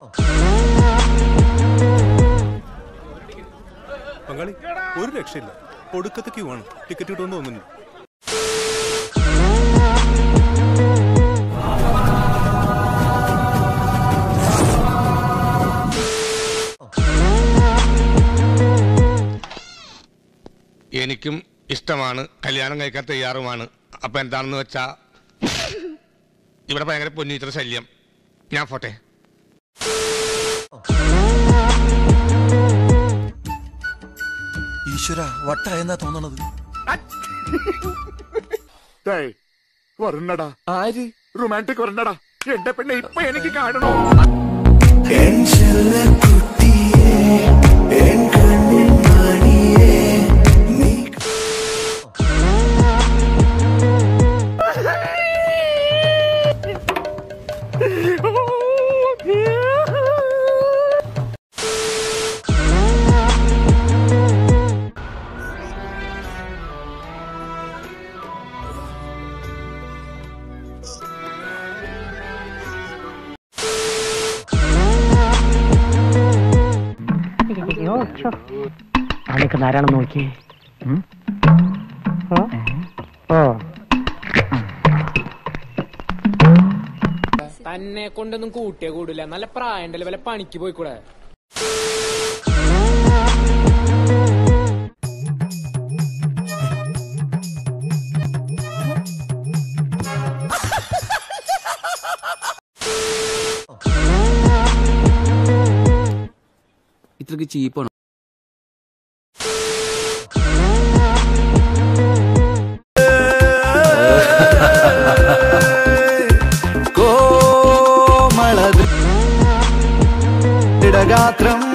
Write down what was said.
പങ്കാളി ഒരു രക്ഷയില്ല ഒടുക്കത്തെ ക്യൂ ആണ് ടിക്കറ്റ് കിട്ടുമെന്ന് തോന്നുന്നു എനിക്കും ഇഷ്ടമാണ് കല്യാണം കഴിക്കാൻ തയ്യാറുമാണ് അപ്പൊ എന്താണെന്ന് വെച്ചാ ഇവിടെ ഭയങ്കര പൊന്നീറ്റർ ശല്യം ഞാൻ പോട്ടെ ഈശ്വര വട്ടായെന്നാ തോന്നണത് വരണടാ ആര് റൊമാൻറ്റിക് വരണടാ എന്റെ പെണ്ണെ ഇപ്പൊ എനിക്ക് കാണണോ അവനൊക്കെ ധാരാളം നോക്കിയേ ഉം? ഓ? ഓ തന്നെ കൊണ്ടൊന്നും കൂട്ടിയേ കൂടില്ല നല്ല പ്രായണ്ടല്ലേ വല്ല പണിക്ക് പോയിക്കൂടെ ഇത്രക്ക് ചീപ്പാണ് കോമള ഗാത്രം